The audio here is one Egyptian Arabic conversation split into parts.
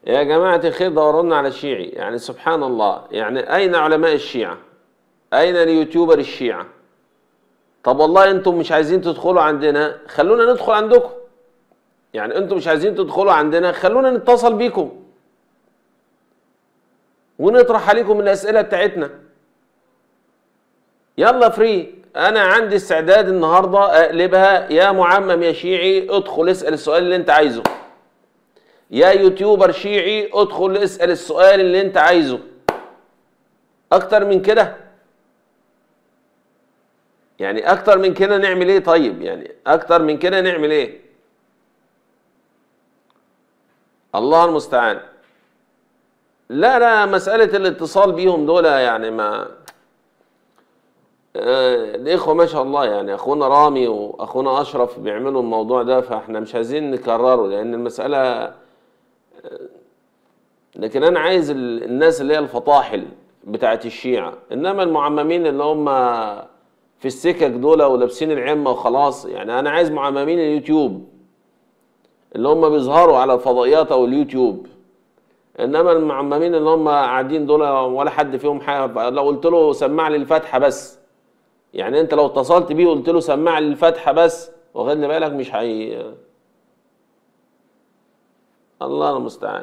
يا جماعة الخير دورونا على الشيعي يعني سبحان الله يعني أين علماء الشيعة أين اليوتيوبر الشيعة طب والله أنتم مش عايزين تدخلوا عندنا خلونا ندخل عندكم يعني أنتم مش عايزين تدخلوا عندنا خلونا نتصل بيكم ونطرح عليكم الأسئلة بتاعتنا يلا فري أنا عندي استعداد النهاردة أقلبها يا معمم يا شيعي ادخل اسأل السؤال اللي أنت عايزه يا يوتيوبر شيعي ادخل اسأل السؤال اللي انت عايزه اكتر من كده يعني اكتر من كده نعمل ايه طيب يعني اكتر من كده نعمل ايه الله المستعان لا لا مسألة الاتصال بيهم دول يعني ما آه، الإخوة ما شاء الله يعني أخونا رامي وأخونا أشرف بيعملوا الموضوع ده فإحنا مش عايزين نكرره لأن المسألة لكن انا عايز ال- الناس اللي هي الفطاحل بتاعت الشيعة انما المعممين اللي هم في السكك دول ولابسين العمة وخلاص يعني انا عايز معممين اليوتيوب اللي هم بيظهروا على الفضائيات او اليوتيوب انما المعممين اللي هم قاعدين دول ولا حد فيهم حاجة لو قلت له سمع لي الفاتحة بس يعني انت لو اتصلت بيه وقلت له سمع لي الفاتحة بس واخدني بالك مش هي الله المستعان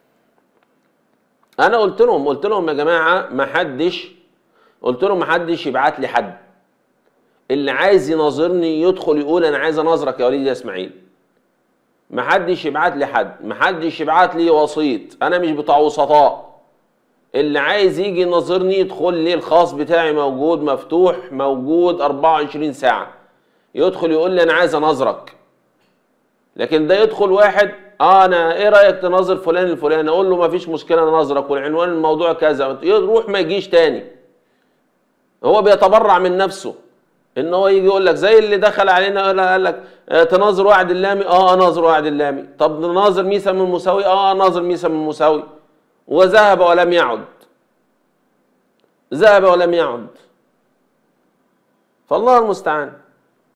انا قلت لهم قلت لهم يا جماعه ما حدش قلت لهم ما حدش يبعت لي حد اللي عايز يناظرني يدخل يقول انا عايز اناظرك يا وليد يا اسماعيل ما حدش يبعت لي حد ما حدش يبعت لي وسيط انا مش بتاع وسطاء اللي عايز يجي يناظرني يدخل لي الخاص بتاعي موجود مفتوح موجود 24 ساعه يدخل يقول لي انا عايز اناظرك لكن ده يدخل واحد اه انا ايه رايك تناظر فلان الفلاني اقول له ما فيش مشكله انا ناظرك والعنوان الموضوع كذا يروح ما يجيش تاني هو بيتبرع من نفسه ان هو يجي يقول لك زي اللي دخل علينا قال- قال لك آه، تناظر وعد اللامي اه اناظر وعد اللامي طب ناظر ميسا من المساوي اه ناظر ميسا من المساوي وذهب ولم يعد ذهب ولم يعد فالله المستعان